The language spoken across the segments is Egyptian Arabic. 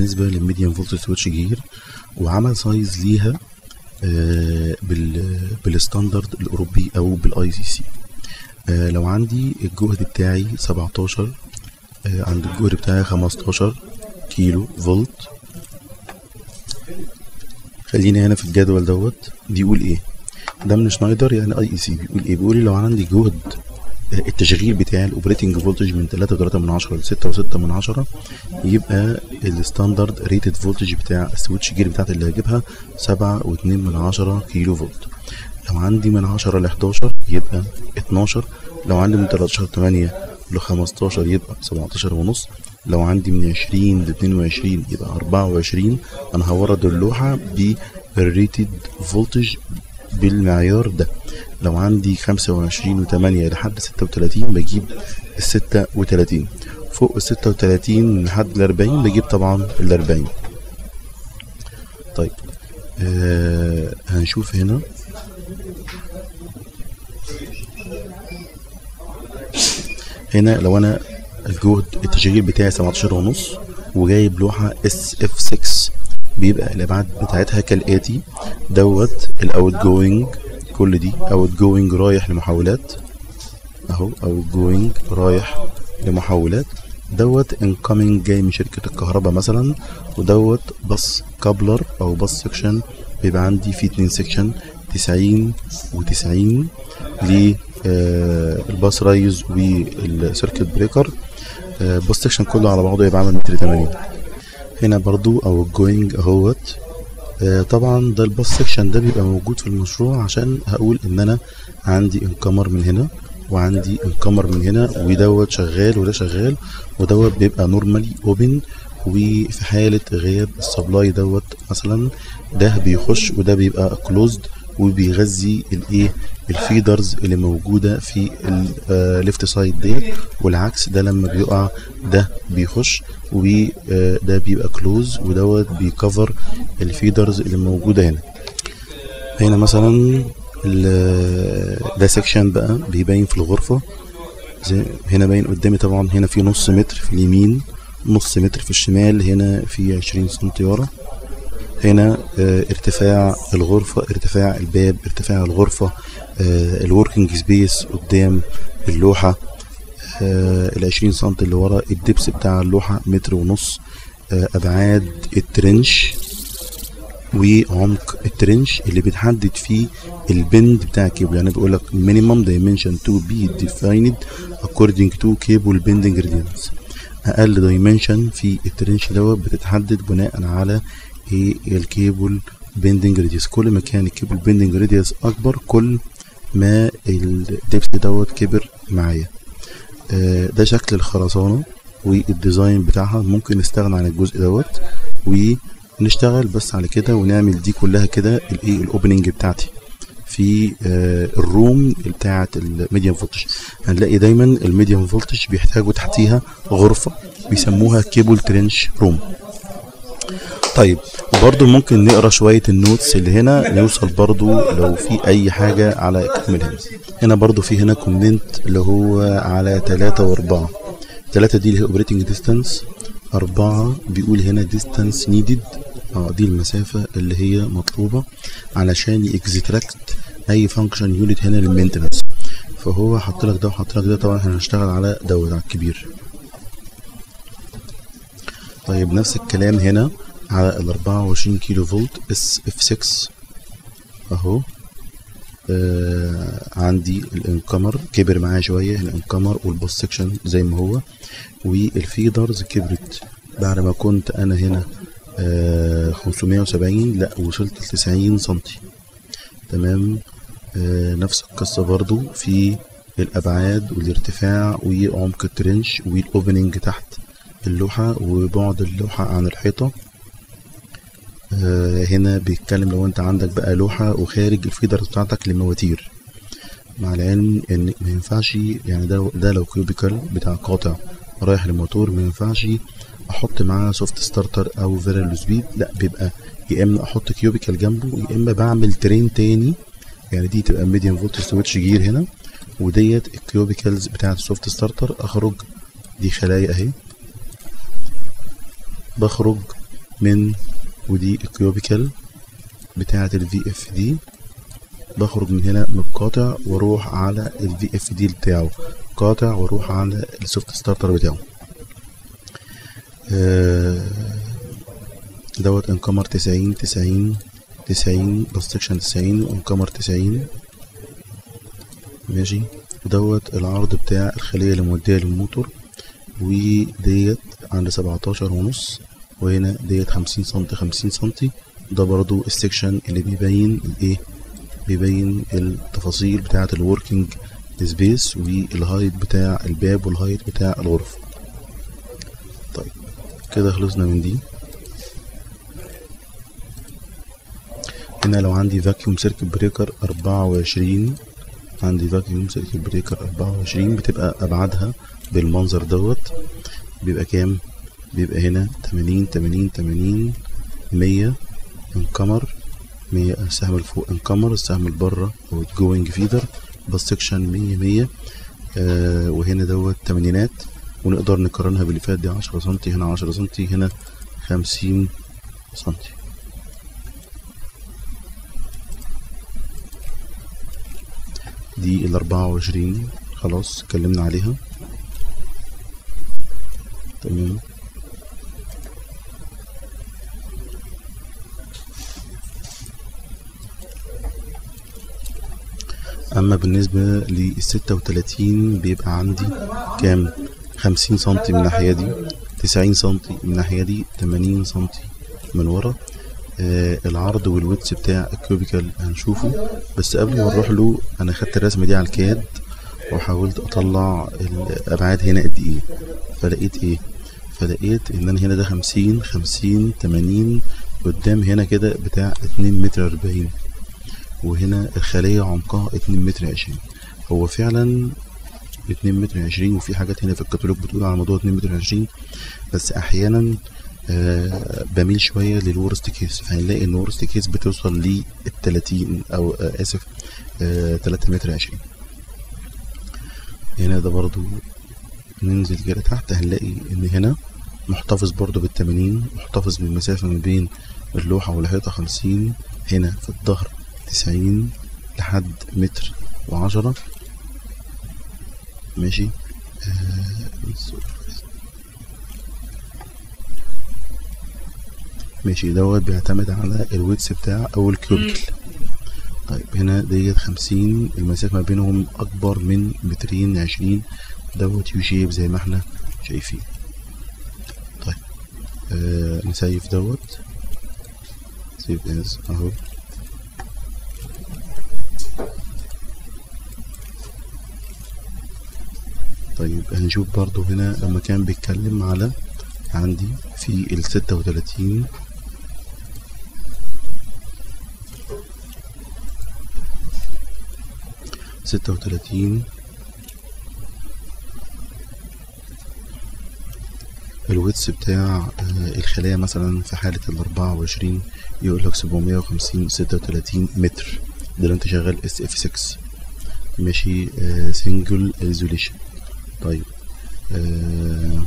بالنسبة للميديم فولت سويتش جير وعمل سايز ليها آه، بال بالستاندرد الأوروبي أو بالاي سي سي لو عندي الجهد بتاعي 17 آه، عند الجهد بتاعي 15 كيلو فولت خلينا هنا في الجدول دوت بيقول ايه ده من شنايدر يعني اي اي سي بيقول ايه بيقول لي لو عندي جهد آه، التشغيل بتاع الاوبريتنج فولتج من 3.3 من 10 ل 6.6 من 10 يبقى الستاندرد ريتد فولتج بتاع السويتش جير بتاعتي اللي هجيبها 7.2 من 10 كيلو فولت لو عندي من 10 ل 11 يبقى 12 لو عندي من 13 8 ل 15 يبقى 17 ونص لو عندي من 20 ل 22 يبقى 24 انا هورد اللوحه بالريتد فولتج بالمعيار ده لو عندي 25 و8 لحد 36 بجيب ال 36 فوق ال 36 لحد ال 40 بجيب طبعا ال 40 طيب آه هنشوف هنا هنا لو انا الجهد التشغيل بتاعي 17 ونص وجايب لوحة اس اف 6 بيبقى الابعاد بتاعتها كالاتي دوت الاوت جوينج كل دي اوت جوينج رايح لمحاولات اهو اوت جوينج رايح لمحاولات دوت انكمنج جاي من شركة الكهرباء مثلا ودوت بص كابلر او بص سكشن بيبقى عندي فيه اتنين سكشن تسعين وتسعين ل الباس رايز والسيركت بريكر الباس سكشن كله على بعضه يبقى عامل متر تمانين هنا برضو او الجوينج اهوت آه، طبعا ده الباس سكشن ده بيبقى موجود في المشروع عشان هقول ان انا عندي انكمر من هنا وعندي انكمر من هنا ودوت شغال وده شغال ودوت بيبقى نورمالي اوبن وفي حالة غياب السبلاي دوت مثلا ده بيخش وده بيبقى كلوزد وبيغذي الايه الفيدرز اللي موجودة في الليفت سايد ديت والعكس ده لما بيقع ده بيخش وده بيبقى كلوز ودوت بيكفر الفيدرز اللي موجودة هنا هنا مثلا ال- ده سكشن بقى بيبين في الغرفة زي هنا باين قدامي طبعا هنا في نص متر في اليمين نص متر في الشمال هنا في عشرين سنتي ورا هنا آه، ارتفاع الغرفة ارتفاع الباب ارتفاع الغرفة الوركينج سبيس قدام اللوحة آه، العشرين سنتي اللي ورا الدبس بتاع اللوحة متر ونص آه، أبعاد الترنش وعمق الترنش اللي بتحدد فيه البند بتاع الكيبل يعني بيقول لك minimum dimension to be defined according to cable bending radius اقل دايمنشن في الترنش دوت بتتحدد بناء على ايه الكيبل بيندنج راديوس كل ما كان الكيبل بيندنج راديوس اكبر كل ما الدبس دوت كبر معايا آه، ده شكل الخرسانة والديزاين بتاعها ممكن نستغنى عن الجزء دوت ونشتغل بس على كده ونعمل دي كلها كده الايه الاوبننج بتاعتي في آه، الروم بتاعة الميديم فولتج هنلاقي دايما الميديم فولتج بيحتاجوا تحتيها غرفة بيسموها كيبل ترنش روم طيب وبرضو ممكن نقرا شوية النوتس اللي هنا نوصل برضو لو في أي حاجة على كمل هنا هنا برضو في هنا كومنت اللي هو على تلاتة وأربعة تلاتة دي اللي هي اوبريتنج ديستانس أربعة بيقول هنا ديستانس نيدد اه دي المسافة اللي هي مطلوبة علشان يكزتراكت أي فانكشن يونت هنا للمينتنس فهو حط لك ده وحط لك ده طبعا احنا هنشتغل على دوت على الكبير طيب نفس الكلام هنا على ال 24 كيلو فولت اس اف 6 اهو آه عندي الانكمر كبر معايا شويه الانكمر والبوست سكشن زي ما هو والفيدرز كبرت بعد ما كنت انا هنا آه 570 لا وصلت ل 90 سنتي تمام آه نفس القصه برضو في الابعاد والارتفاع وعمق الترنش والاوبننج تحت اللوحه وبعد اللوحه عن الحيطه آه هنا بيتكلم لو انت عندك بقى لوحة وخارج الفيدر بتاعتك لمواتير مع العلم ان ما ينفعش يعني ده ده لو كيوبيكال بتاع قاطع رايح للموتور ما ينفعش احط معاه سوفت ستارتر او فيرال سبيد لا بيبقى يا اما احط كيوبيكال جنبه يا اما بعمل ترين تاني يعني دي تبقى ميديم فولت سويتش جير هنا وديت الكيوبيكالز بتاعت السوفت ستارتر اخرج دي خلايا اهي بخرج من ودي الكيوبيكال بتاعة الفي اف دي بخرج من هنا من القاطع واروح على الفي اف دي بتاعه قاطع واروح على السوفت ستارتر بتاعه آه، دوت انكمر تسعين تسعين تسعين بستكشن تسعين وانكمر تسعين ماشي ودوت العرض بتاع الخلية اللي مودية للموتور وديت عند سبعتاشر ونص وهنا ديت خمسين سنتي خمسين سنتي ده برضو السكشن اللي بيبين الايه بيبين التفاصيل بتاعة الوركينج سبيس والهايت بتاع الباب والهايت بتاع الغرفة طيب كده خلصنا من دي هنا لو عندي فاكيوم سيركت بريكر أربعة وعشرين عندي فاكيوم سيركت بريكر أربعة وعشرين بتبقى أبعادها بالمنظر دوت بيبقى كام بيبقى هنا تمانين تمانين تمانين مية انكمر مية السهم اللي فوق انكمر السهم اللي بره أو جوينج فيدر بس سكشن مية مية آه وهنا دوت تمانينات ونقدر نقارنها باللي فات دي عشرة سنتي هنا عشرة سنتي هنا خمسين سنتي دي الأربعة وعشرين خلاص اتكلمنا عليها تمام أما بالنسبة للستة وتلاتين بيبقى عندي كام خمسين سنتي من الناحية دي تسعين سنتي من الناحية دي تمانين سنتي من ورا آه العرض والويتس بتاع الكوبيكال هنشوفه بس قبل ما نروح له انا خدت الرسمه دي على الكاد وحاولت اطلع الابعاد هنا قد ايه فلقيت ايه فلقيت ان انا هنا ده خمسين خمسين تمانين قدام هنا كده بتاع اتنين متر اربعين وهنا الخلية عمقها اتنين متر عشرين هو فعلا اتنين متر عشرين وفي حاجات هنا في الكتالوج بتقول على موضوع اتنين متر عشرين بس احيانا آه بميل شوية للورست كيس فهنلاقي ان الورست كيس بتوصل للتلاتين او آه اسف آه تلاتة متر عشرين هنا ده برضو ننزل كده تحت هنلاقي ان هنا محتفظ برضو بالتمانين محتفظ بالمسافة ما بين اللوحة والحيطة خمسين هنا في الظهر تسعين لحد متر وعشرة ماشي آه ماشي دوت بيعتمد على الويتس بتاع او الكيوبيكل طيب هنا ديت خمسين المسافة ما بينهم أكبر من مترين عشرين دوت يو شيب زي ما احنا شايفين طيب آه نسيف دوت سيف از اهو طيب هنشوف برضو هنا لما كان بيتكلم على عندي في الستة وتلاتين ستة وتلاتين الويتس بتاع الخلايا مثلا في حالة الأربعة وعشرين يقول لك سبعمية وخمسين ستة وتلاتين متر ده لو انت شغال اس اف 6 ماشي سنجل ايزوليشن طيب آه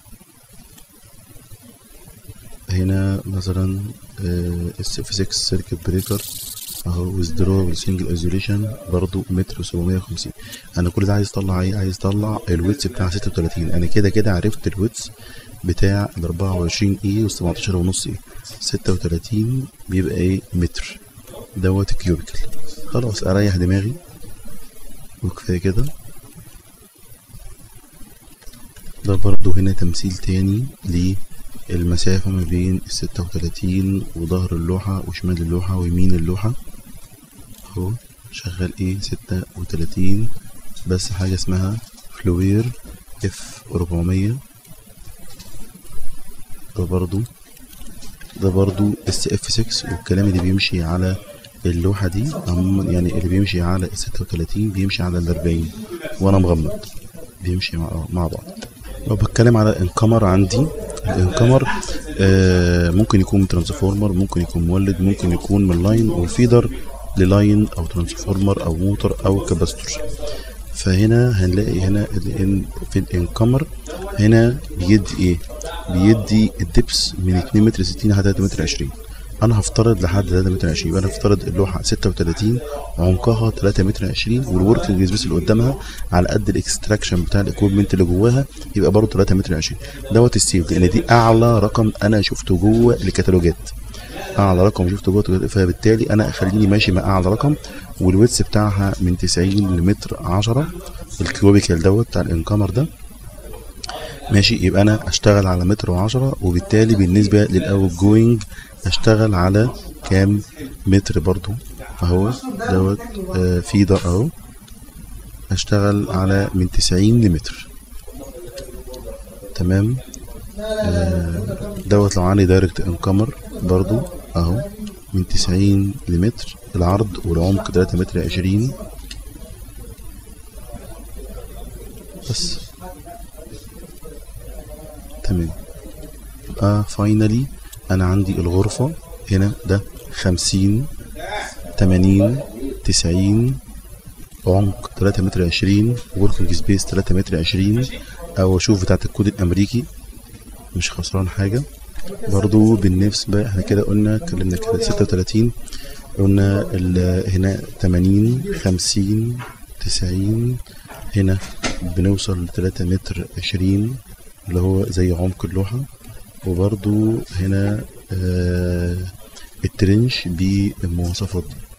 هنا مثلا اس اف 6 سيركت بريكر اهو ويزدرو سنجل ايزوليشن برضو متر وسبعمية وخمسين انا كل ده عايز اطلع ايه عايز اطلع الويتس بتاع ستة وتلاتين انا كده كده عرفت الويتس بتاع الأربعة وعشرين ايه والسبعتاشر ونص ايه ستة وتلاتين بيبقى ايه متر دوت الكيوبيكل خلاص اريح دماغي وكفاية كده ده برضو هنا تمثيل تاني للمسافة ما بين الستة وتلاتين وظهر اللوحة وشمال اللوحة ويمين اللوحة اهو شغال ايه ستة وتلاتين بس حاجة اسمها فلوير اف ربعمية ده برضو ده برضو اس اف 6 والكلام اللي بيمشي على اللوحة دي عموما يعني اللي بيمشي على ال 36 بيمشي على ال 40 وانا مغمض بيمشي مع, مع بعض لو بتكلم على الانكمر عندي الانكمر آه ممكن يكون من ترانسفورمر ممكن يكون مولد ممكن يكون من لاين او فيدر للاين او ترانسفورمر او موتور او كاباستور فهنا هنلاقي هنا في الانكمر هنا بيدي ايه بيدي الدبس من 2 متر 60 لحد 3 متر 20 انا هفترض لحد 3 متر 20 يبقى انا هفترض اللوحه 36 عمقها 3 متر 20 والوركينج سبيس اللي قدامها على قد الاكستراكشن بتاع الاكويبمنت اللي جواها يبقى برضه 3 متر 20 دوت السيف لان دي اعلى رقم انا شفته جوه الكتالوجات اعلى رقم شفته جوه الكتالوجات، فبالتالي انا خليني ماشي مع اعلى رقم والويتس بتاعها من 90 لمتر 10 الكيوبيكال دوت بتاع الانكمر ده ماشي يبقى انا اشتغل على متر وعشرة وبالتالي بالنسبة للاوت جوينج اشتغل على كام متر برضو اهو دوت آه فيدر اهو اشتغل على من تسعين لمتر تمام آه دوت لو عندي دايركت انكمر برضو اهو من تسعين لمتر العرض والعمق تلاتة متر عشرين بس تمام يبقى فاينلي انا عندي الغرفة هنا ده خمسين تمانين تسعين عمق تلاتة متر عشرين وركينج سبيس تلاتة متر عشرين او اشوف بتاعت الكود الامريكي مش خسران حاجة برضو بالنسبة احنا كده قلنا اتكلمنا كده ستة وتلاتين قلنا ال- هنا تمانين خمسين تسعين هنا بنوصل لتلاتة متر عشرين اللي هو زي عمق اللوحة وبرضو هنا آه الترنش بالمواصفات دي